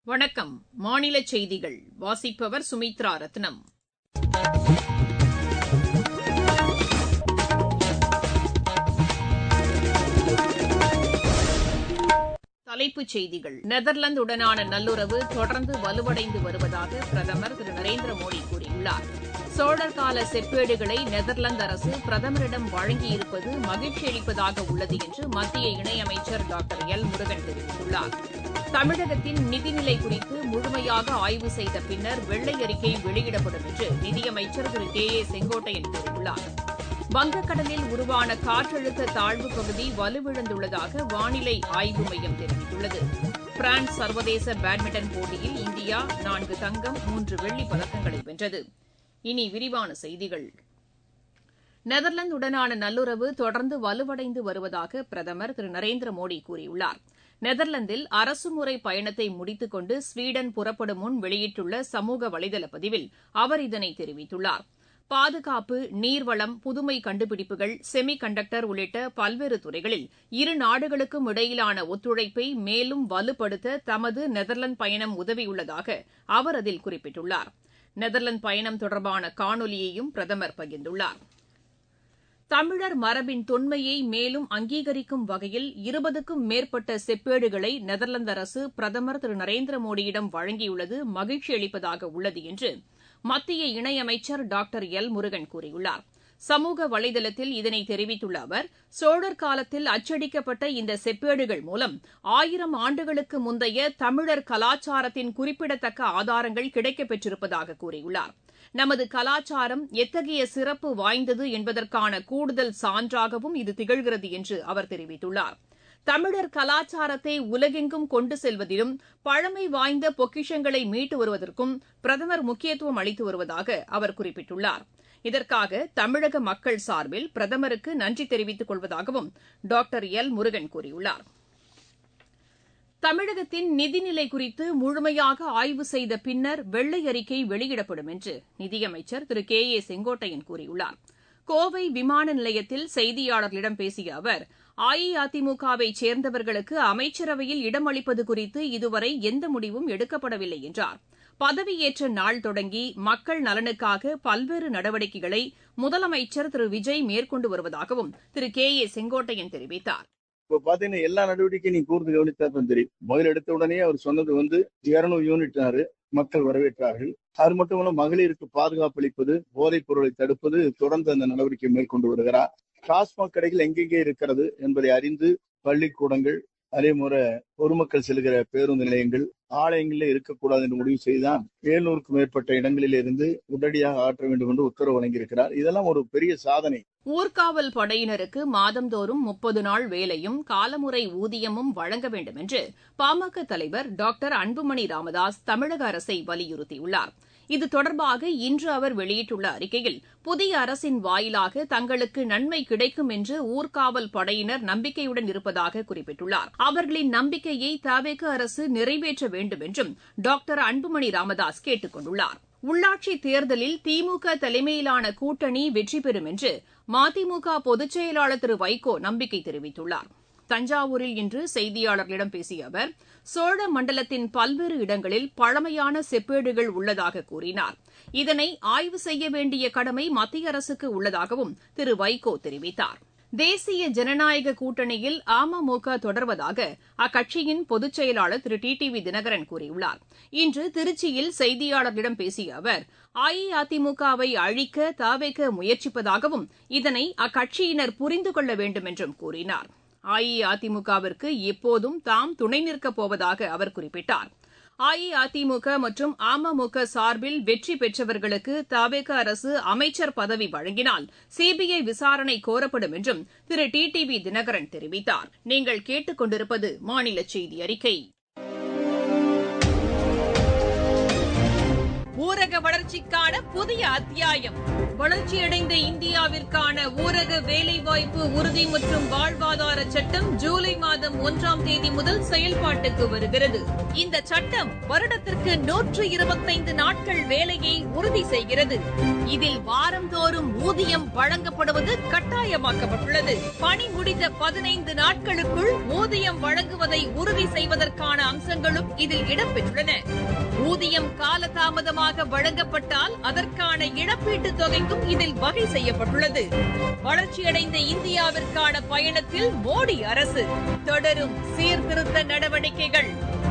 வணக்கம் மாநில செய்திகள் வாசிப்பவர் சுமித்ரா ரத்னம் தலைப்புச் செய்திகள் நெதர்லாந்துடனான நல்லுறவு தொடர்ந்து வலுவடைந்து வருவதாக பிரதமர் திரு நரேந்திர மோடி கூறியுள்ளார் சோழர் கால செப்பேடுகளை நெதர்லாந்து அரசு பிரதமரிடம் வழங்கியிருப்பது மகிழ்ச்சி அளிப்பதாக உள்ளது என்று மத்திய இணையமைச்சர் டாக்டர் எல் முருகன் தெரிவித்துள்ளார் தமிழகத்தின் நிதிநிலை குறித்து முழுமையாக ஆய்வு செய்த பின்னர் வெள்ளை அறிக்கை வெளியிடப்படும் என்று நிதியமைச்சர் திரு கே ஏ செங்கோட்டையன் கூறியுள்ளார் வங்கக்கடலில் உருவான காற்றழுத்த தாழ்வு பகுதி வலுவிழந்துள்ளதாக வானிலை ஆய்வு மையம் தெரிவித்துள்ளது பிரான்ஸ் சர்வதேச பேட்மிண்டன் போட்டியில் இந்தியா நான்கு தங்கம் மூன்று வெள்ளிப் பதக்கங்களை வென்றது இனி விரிவான செய்திகள் நெதர்லாந்துடனான நல்லுறவு தொடர்ந்து வலுவடைந்து வருவதாக பிரதமர் திரு நரேந்திர மோடி கூறியுள்ளார் நெதர்லாந்தில் அரசுமுறை பயணத்தை முடித்துக் கொண்டு ஸ்வீடன் புறப்படும் முன் வெளியிட்டுள்ள சமூக வலைதள பதிவில் அவர் இதனை தெரிவித்துள்ளார் பாதுகாப்பு நீர்வளம் புதுமை கண்டுபிடிப்புகள் செமி கண்டக்டர் உள்ளிட்ட பல்வேறு துறைகளில் இரு நாடுகளுக்கும் இடையிலான ஒத்துழைப்பை மேலும் வலுப்படுத்த தமது நெதர்லாந்து பயணம் உதவியுள்ளதாக அவர் அதில் குறிப்பிட்டுள்ளார் நெதர்லாந்து பயணம் தொடர்பான காணொலியையும் பிரதமர் பகிர்ந்துள்ளார் தமிழர் மரபின் தொன்மையை மேலும் அங்கீகரிக்கும் வகையில் இருபதுக்கும் மேற்பட்ட செப்பேடுகளை நெதர்லாந்து அரசு பிரதமர் திரு நரேந்திர மோடியிடம் வழங்கியுள்ளது மகிழ்ச்சி அளிப்பதாக உள்ளது என்று மத்திய இணையமைச்சர் டாக்டர் எல் முருகன் கூறியுள்ளார் சமூக வலைதளத்தில் இதனை தெரிவித்துள்ள அவர் சோழர் காலத்தில் அச்சடிக்கப்பட்ட இந்த செப்பேடுகள் மூலம் ஆயிரம் ஆண்டுகளுக்கு முந்தைய தமிழர் கலாச்சாரத்தின் குறிப்பிடத்தக்க ஆதாரங்கள் கிடைக்கப் பெற்றிருப்பதாக கூறியுள்ளார் நமது கலாச்சாரம் எத்தகைய சிறப்பு வாய்ந்தது என்பதற்கான கூடுதல் சான்றாகவும் இது திகழ்கிறது என்று அவர் தெரிவித்துள்ளார் தமிழர் கலாச்சாரத்தை உலகெங்கும் கொண்டு செல்வதிலும் பழமை வாய்ந்த பொக்கிஷங்களை மீட்டு வருவதற்கும் பிரதமர் முக்கியத்துவம் அளித்து வருவதாக அவர் குறிப்பிட்டுள்ளார் இதற்காக தமிழக மக்கள் சார்பில் பிரதமருக்கு நன்றி தெரிவித்துக் கொள்வதாகவும் டாக்டர் எல் முருகன் கூறியுள்ளார் தமிழகத்தின் நிதிநிலை குறித்து முழுமையாக ஆய்வு செய்த பின்னர் வெள்ளை அறிக்கை வெளியிடப்படும் என்று நிதியமைச்சர் திரு கே ஏ செங்கோட்டையன் கூறியுள்ளார் கோவை விமான நிலையத்தில் செய்தியாளர்களிடம் பேசிய அவர் அஇஅதிமுகவை சேர்ந்தவர்களுக்கு அமைச்சரவையில் இடமளிப்பது குறித்து இதுவரை எந்த முடிவும் எடுக்கப்படவில்லை என்றார் பதவியேற்ற நாள் தொடங்கி மக்கள் நலனுக்காக பல்வேறு நடவடிக்கைகளை முதலமைச்சர் திரு விஜய் மேற்கொண்டு வருவதாகவும் திரு கே ஏ செங்கோட்டையன் தெரிவித்தார் இப்ப பாத்தீங்கன்னா எல்லா நடவடிக்கையும் நீங்க கூர்ந்து கவனித்தா தான் தெரியும் முதல் எடுத்த உடனே அவர் சொன்னது வந்து இருநூறு யூனிட்னாரு மக்கள் வரவேற்றார்கள் அது மட்டும் இல்ல மகளிருக்கு பாதுகாப்பு அளிப்பது போதைப் பொருளை தடுப்பது தொடர்ந்து அந்த நடவடிக்கை மேற்கொண்டு வருகிறார் டாஸ்மாக் கடைகள் எங்கெங்கே இருக்கிறது என்பதை அறிந்து பள்ளிக்கூடங்கள் அதே முறை பொதுமக்கள் செல்கிற பேருந்து நிலையங்கள் ஆலயங்களில் இருக்கக்கூடாது என்று முடிவு செய்துதான் ஏழ்நூறுக்கும் மேற்பட்ட இடங்களில் இருந்து உடனடியாக ஆற்ற வேண்டும் என்று உத்தரவு வழங்கியிருக்கிறார் இதெல்லாம் ஒரு பெரிய சாதனை ஊர்காவல் படையினருக்கு மாதந்தோறும் முப்பது நாள் வேலையும் காலமுறை ஊதியமும் வழங்க வேண்டும் என்று பாமக தலைவர் டாக்டர் அன்புமணி ராமதாஸ் தமிழக அரசை வலியுறுத்தியுள்ளார் இது தொடர்பாக இன்று அவர் வெளியிட்டுள்ள அறிக்கையில் புதிய அரசின் வாயிலாக தங்களுக்கு நன்மை கிடைக்கும் என்று ஊர்காவல் படையினர் நம்பிக்கையுடன் இருப்பதாக குறிப்பிட்டுள்ளார் அவர்களின் நம்பிக்கையை தவேக அரசு நிறைவேற்ற வேண்டும் என்றும் டாக்டர் அன்புமணி ராமதாஸ் கேட்டுக் கொண்டுள்ளார் உள்ளாட்சி தேர்தலில் திமுக தலைமையிலான கூட்டணி வெற்றி பெறும் என்று மதிமுக பொதுச் செயலாளர் திரு வைகோ நம்பிக்கை தெரிவித்துள்ளார் தஞ்சாவூரில் இன்று செய்தியாளர்களிடம் பேசிய அவர் சோழ மண்டலத்தின் பல்வேறு இடங்களில் பழமையான செப்பேடுகள் உள்ளதாக கூறினார் இதனை ஆய்வு செய்ய வேண்டிய கடமை மத்திய அரசுக்கு உள்ளதாகவும் திரு வைகோ தெரிவித்தார் தேசிய ஜனநாயக கூட்டணியில் அமமுக தொடர்வதாக அக்கட்சியின் பொதுச் செயலாளர் Thiru T T V Dhinakaran கூறியுள்ளார் இன்று திருச்சியில் செய்தியாளர்களிடம் பேசிய அவர் அஇஅதிமுகவை அழிக்க தாவேக்க முயற்சிப்பதாகவும் இதனை அக்கட்சியினர் புரிந்து கொள்ள வேண்டும் என்றும் கூறினார் அஇஅதிமுகவிற்கு எப்போதும் தாம் துணை நிற்கப் போவதாக அவர் குறிப்பிட்டார் அஇஅதிமுக மற்றும் அமமுக சார்பில் வெற்றி பெற்றவர்களுக்கு தவேக அரசு அமைச்சர் பதவி வழங்கினால் சிபிஐ விசாரணை கோரப்படும் என்றும் Thiru T T V Dhinakaran தெரிவித்தார் நீங்கள் கேட்டுக் கொண்டிருப்பது மாநில செய்தி அறிக்கை ஊரக வளர்ச்சி வளர்ச்சிக்கான புதிய அத்தியாயம் வளர்ச்சியடைந்த இந்தியாவிற்கான ஊரக வேலைவாய்ப்பு உறுதி மற்றும் வாழ்வாதார சட்டம் ஜூலை மாதம் ஒன்றாம் தேதி முதல் செயல்பாட்டுக்கு வருகிறது இந்த சட்டம் வருடத்திற்கு நூற்று இருபத்தைந்து நாட்கள் வேலையை உறுதி செய்கிறது இதில் வாரந்தோறும் ஊதியம் வழங்கப்படுவது கட்டாயமாக்கப்பட்டுள்ளது பணி முடிந்த பதினைந்து நாட்களுக்குள் ஊதியம் வழங்குவதை உறுதி செய்வதற்கான அம்சங்களும் இதில் இடம்பெற்றுள்ளன ஊதியம் காலதாமதமாக வழங்கப்பட்டால் அதற்கான இழப்பீட்டுத் தொகைக்கும் இதில் வகை செய்யப்பட்டுள்ளது வளர்ச்சியடைந்த இந்தியாவிற்கான பயணத்தில் மோடி அரசு தொடரும் சீர்திருத்த நடவடிக்கைகள்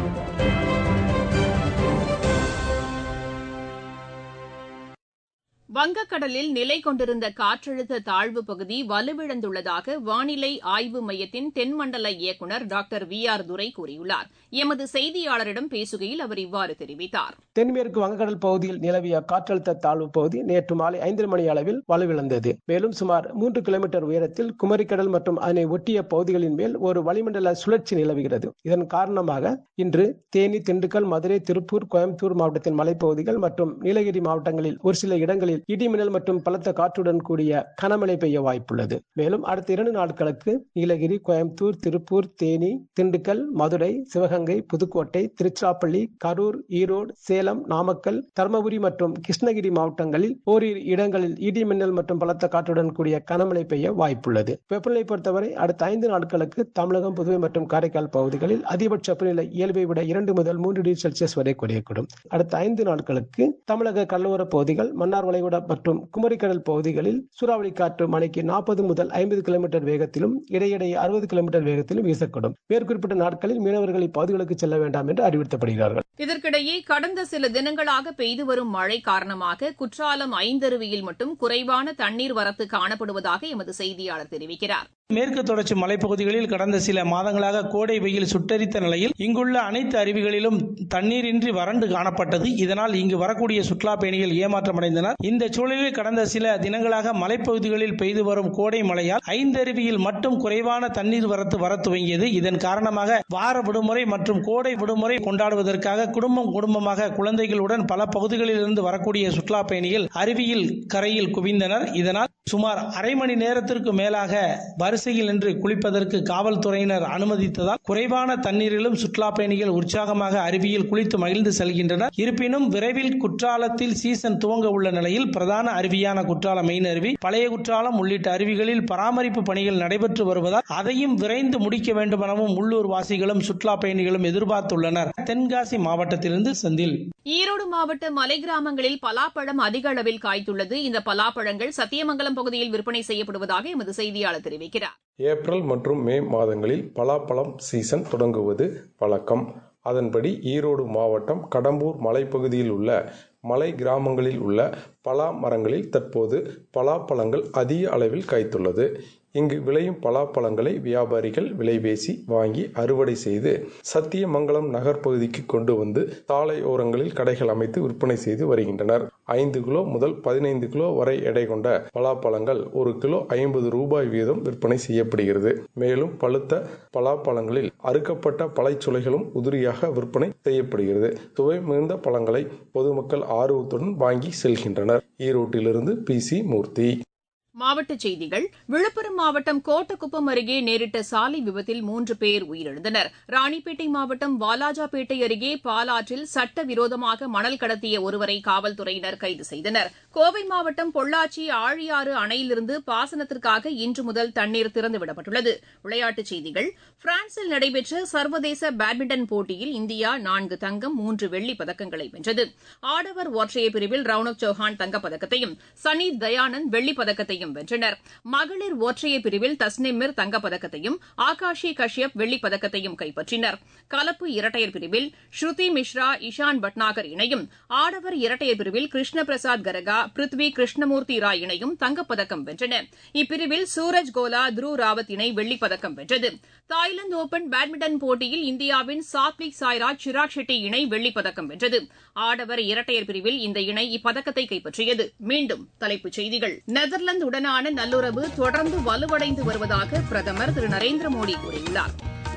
வங்கக்கடலில் நிலை கொண்டிருந்த காற்றழுத்த தாழ்வு பகுதி வலுவிழந்துள்ளதாக வானிலை ஆய்வு மையத்தின் தென்மண்டல இயக்குநர் டாக்டர் வி ஆர் துரை கூறியுள்ளார் எமது செய்தியாளரிடம் பேசுகையில் அவர் இவ்வாறு தெரிவித்தார் தென்மேற்கு வங்கக்கடல் பகுதியில் நிலவிய காற்றழுத்த தாழ்வு பகுதி நேற்று மாலை ஐந்து மணி அளவில் வலுவிழந்தது மேலும் சுமார் மூன்று கிலோமீட்டர் உயரத்தில் குமரிக்கடல் மற்றும் அதனை ஒட்டிய பகுதிகளின் மேல் ஒரு வளிமண்டல சுழற்சி நிலவுகிறது இதன் காரணமாக இன்று தேனி திண்டுக்கல் மதுரை திருப்பூர் கோயம்புத்தூர் மாவட்டத்தின் மலைப்பகுதிகள் மற்றும் நீலகிரி மாவட்டங்களில் ஒரு சில இடங்களில் இடிமின்னல் மற்றும் பலத்த காற்றுடன் கூடிய கனமழை பெய்ய வாய்ப்புள்ளது மேலும் அடுத்த இரண்டு நாட்களுக்கு நீலகிரி கோயம்புத்தூர் திருப்பூர் தேனி திண்டுக்கல் மதுரை சிவகங்கை புதுக்கோட்டை திருச்சிராப்பள்ளி கரூர் ஈரோடு சேலம் நாமக்கல் தருமபுரி மற்றும் கிருஷ்ணகிரி மாவட்டங்களில் ஓரிரு இடங்களில் இடி மின்னல் மற்றும் பலத்த காற்றுடன் கூடிய கனமழை பெய்ய வாய்ப்புள்ளது வெப்பநிலை பொறுத்தவரை அடுத்த ஐந்து நாட்களுக்கு தமிழகம் புதுவை மற்றும் காரைக்கால் பகுதிகளில் அதிகபட்ச வெப்பநிலை இயல்பை விட இரண்டு முதல் மூன்று டிகிரி செல்சியஸ் வரை குறையக்கூடும் அடுத்த ஐந்து நாட்களுக்கு தமிழக கடலோர பகுதிகள் மன்னார் வளைகுடா மற்றும் குமரிக்கடல் பகுதிகளில் சூறாவளி காற்று மணிக்கு நாற்பது முதல் ஐம்பது கிலோமீட்டர் வேகத்திலும் இடையிடையே அறுபது கிலோமீட்டர் வேகத்திலும் வீசக்கூடும் மேற்குறிப்பிட்ட நாட்களில் மீனவர்கள் இப்பகுதிகளுக்கு செல்ல வேண்டாம் என்று அறிவுறுத்தப்படுகிறார்கள் இதற்கிடையே கடந்த சில தினங்களாக பெய்து வரும் மழை காரணமாக குற்றாலம் ஐந்தருவியில் மட்டும் குறைவான தண்ணீர் வரத்து காணப்படுவதாக எமது செய்தியாளர் தெரிவிக்கிறார் மேற்கு தொடர்ச்சி மலைப்பகுதிகளில் கடந்த சில மாதங்களாக கோடை வெயில் சுட்டரித்த நிலையில் இங்குள்ள அனைத்து அருவிகளிலும் தண்ணீரின்றி வறண்டு காணப்பட்டது இதனால் இங்கு வரக்கூடிய சுற்றுலா பயணிகள் ஏமாற்றமடைந்தனர் இந்த சூழலில் கடந்த சில தினங்களாக மலைப்பகுதிகளில் பெய்து வரும் கோடை மழையால் ஐந்தருவியில் மட்டும் குறைவான தண்ணீர் வரத்து வர துவங்கியது இதன் காரணமாக வார விடுமுறை மற்றும் கோடை விடுமுறை கொண்டாடுவதற்காக குடும்பம் குடும்பமாக குழந்தைகளுடன் பல பகுதிகளில் இருந்து வரக்கூடிய சுற்றுலா பயணிகள் அருவியில் கரையில் குவிந்தனர் இதனால் சுமார் அரை மணி நேரத்திற்கு மேலாக வரிசையில் நின்று குளிப்பதற்கு காவல்துறையினர் அனுமதித்ததால் குறைவான தண்ணீரிலும் சுற்றுலா பயணிகள் உற்சாகமாக அருவியில் குளித்து மகிழ்ந்து செல்கின்றனர் இருப்பினும் விரைவில் குற்றாலத்தில் சீசன் துவங்க உள்ள நிலையில் பிரதான அருவியான குற்றாலம் மெயின் அருவி பழைய குற்றாலம் உள்ளிட்ட அருவிகளில் பராமரிப்பு பணிகள் நடைபெற்று வருவதால் அதையும் விரைந்து முடிக்க வேண்டும் எனவும் உள்ளூர் வாசிகளும் சுற்றுலா பயணிகளும் எதிர்பார்த்துள்ளனர் தென்காசி மாவட்டத்திலிருந்து செந்தில் ஈரோடு மாவட்ட மலை கிராமங்களில் பலாப்பழம் அதிக அளவில் காய்த்துள்ளது இந்த பலாப்பழங்கள் சத்தியமங்கலம் பகுதியில் விற்பனை செய்யப்படுவதாக எமது செய்தியாளர் தெரிவிக்கிறார் ஏப்ரல் மற்றும் மே மாதங்களில் பலாப்பழம் சீசன் தொடங்குவது வழக்கம் அதன்படி ஈரோடு மாவட்டம் கடம்பூர் மலைப்பகுதியில் உள்ள மலை கிராமங்களில் உள்ள பலா மரங்களில் தற்போது பலாப்பழங்கள் அதிக அளவில் காய்த்துள்ளது இங்கு விளையும் பலாப்பழங்களை வியாபாரிகள் விலைபேசி வாங்கி அறுவடை செய்து சத்தியமங்கலம் நகர் பகுதிக்கு கொண்டு வந்து சாலை ஓரங்களில் கடைகள் அமைத்து விற்பனை செய்து வருகின்றனர் ஐந்து கிலோ முதல் பதினைந்து கிலோ வரை எடை கொண்ட பலாப்பழங்கள் ஒரு கிலோ ஐம்பது ரூபாய் வீதம் விற்பனை செய்யப்படுகிறது மேலும் பழுத்த பலாப்பழங்களில் அறுக்கப்பட்ட பழைச்சுளைகளும் உதிரியாக விற்பனை செய்யப்படுகிறது சுவை மிகுந்த பழங்களை பொதுமக்கள் ஆர்வத்துடன் வாங்கி செல்கின்றனர் ஈரோட்டிலிருந்து பி சி மூர்த்தி மாவட்டச் செய்திகள் விழுப்புரம் மாவட்டம் கோட்டக்குப்பம் அருகே நேரிட்ட சாலை விபத்தில் மூன்று பேர் உயிரிழந்தனர் ராணிப்பேட்டை மாவட்டம் வாலாஜாபேட்டை அருகே பாலாற்றில் சட்டவிரோதமாக மணல் கடத்திய ஒருவரை காவல்துறையினர் கைது செய்தனர் கோவை மாவட்டம் பொள்ளாச்சி ஆழியாறு அணையிலிருந்து பாசனத்திற்காக இன்று முதல் தண்ணீர் திறந்துவிடப்பட்டுள்ளது விளையாட்டுச் செய்திகள் பிரான்சில் நடைபெற்ற சர்வதேச பேட்மிண்டன் போட்டியில் இந்தியா நான்கு தங்கம் மூன்று வெள்ளிப் பதக்கங்களை வென்றது ஆடவர் ஒற்றையர் பிரிவில் ரவுனக் சௌஹான் தங்கப்பதக்கத்தையும் சனி தயானந்த் வெள்ளிப் பதக்கத்தையும் வென்றனர் மகளிர் ஒற்றையர் பிரிவில் தஸ்னிமிர் தங்கப்பதக்கத்தையும் ஆகாஷி கஷ்யப் வெள்ளிப் பதக்கத்தையும் கைப்பற்றினர் கலப்பு இரட்டையர் பிரிவில் ஸ்ருதி மிஸ்ரா இஷான் பட்நாகர் இணையும் ஆடவர் இரட்டையர் பிரிவில் கிருஷ்ண பிரசாத் கரகா பிருத்வி கிருஷ்ணமூர்த்தி ராய் இணையும் தங்கப்பதக்கம் வென்றன இப்பிரிவில் சூரஜ் கோலா த்ருவ் ராவத் இணை வெள்ளிப் பதக்கம் வென்றது தாய்லாந்து ஓபன் பேட்மிண்டன் போட்டியில் இந்தியாவின் சாத்விக் சாய்ராஜ் சிராக் ஷெட்டி இணை வெள்ளிப் பதக்கம் வென்றது ஆடவர் இரட்டையர் பிரிவில் இந்த இணை இப்பதக்கத்தை கைப்பற்றியது மீண்டும் தலைப்புச் செய்திகள் நெதர்லாந்து உடனான நல்லுறவு தொடர்ந்து வலுவடைந்து வருவதாக பிரதமர் திரு நரேந்திர மோடி கூறியுள்ளார்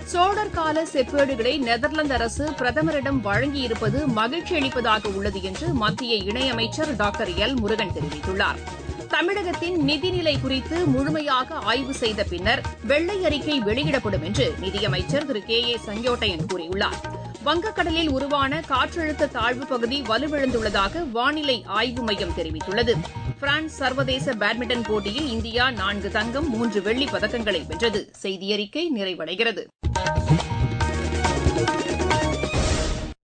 சோழர் கால செப்பேடுகளை நெதர்லாந்து அரசு பிரதமரிடம் வழங்கியிருப்பது மகிழ்ச்சி அளிப்பதாக உள்ளது என்று மத்திய இணையமைச்சர் டாக்டர் எல் முருகன் தெரிவித்துள்ளார் தமிழகத்தின் நிதிநிலை குறித்து முழுமையாக ஆய்வு செய்த பின்னர் வெள்ளை அறிக்கை வெளியிடப்படும் என்று நிதியமைச்சர் திரு கே ஏ செங்கோட்டையன் கூறியுள்ளார் வங்கக்கடலில் உருவான காற்றழுத்த தாழ்வு பகுதி வலுவிழந்துள்ளதாக வானிலை ஆய்வு மையம் தெரிவித்துள்ளது பிரான்ஸ் சர்வதேச பேட்மிண்டன் போட்டியில் இந்தியா நான்கு தங்கம் மூன்று வெள்ளிப் பதக்கங்களை வென்றது செய்தியறிக்கை நிறைவடைகிறது